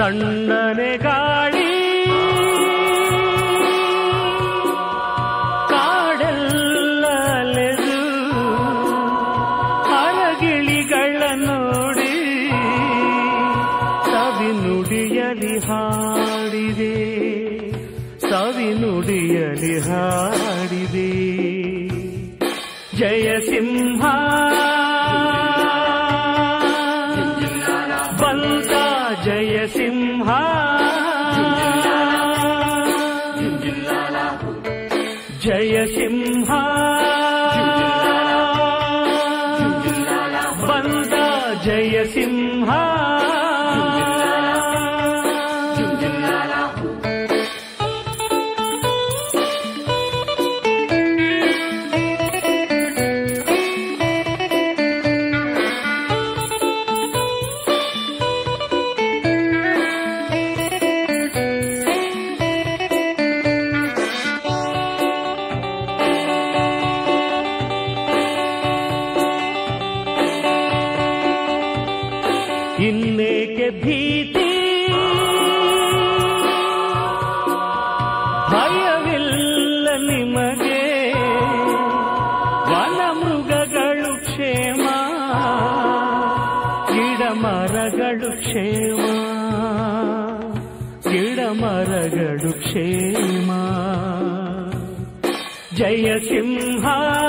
ತಣ್ಣನೆ ಗಾಳಿ ಕಾಡೆಲ್ಲ ಅಲೆದು ಹರಗಿಳಿಗಳ ನೋಡಿ ಸವಿ ನುಡಿಯಲಿ ಹಾಡಿದೆ ಸವಿ ನುಡಿಯಲಿ ಹಾಡಿದೆ ಜಯ ಸಿಂಹ ಬಂತ ಜಯ ಸಿಂಹ ಜಯ ಸಿಂಹ ಬಂದ ಜಯ ಸಿಂಹ ಇನ್ನೇಕೆ ಭೀತಿ ಭಯವಿಲ್ಲ ನಿಮಗೆ ವನ ಮೃಗಗಳು ಕ್ಷೇಮ ಗಿಡ ಮರಗಳು ಕ್ಷೇಮ ಗಿಡ ಮರಗಳು ಕ್ಷೇಮ ಜಯ ಸಿಂಹ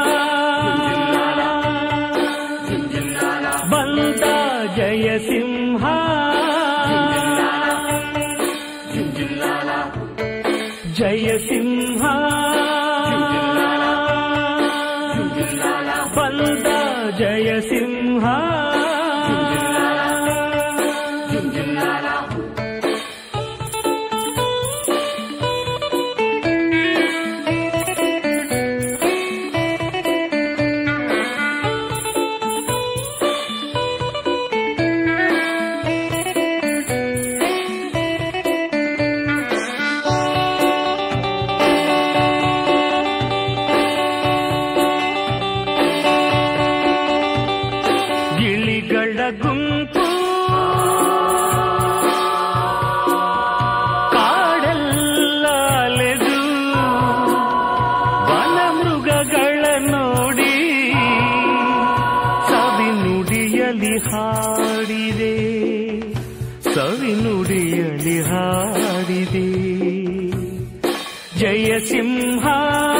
ಬಂದ ಜಯ ಸಿಂಹ ಜಯ ಸಿಂಹ ಬಂದ ಜಯ ಸಿಂಹ ಗಿಳಿಗಳ ಗುಂಪು ಕಾಡೆಲ್ಲ ಅಲೆದು ವನ ಮೃಗಗಳ ನೋಡಿ ಸವಿ ನುಡಿಯಲಿ ಹಾಡಿದೆ ಸವಿ ನುಡಿಯಲಿ ಹಾಡಿದೆ ಜಯ ಸಿಂಹ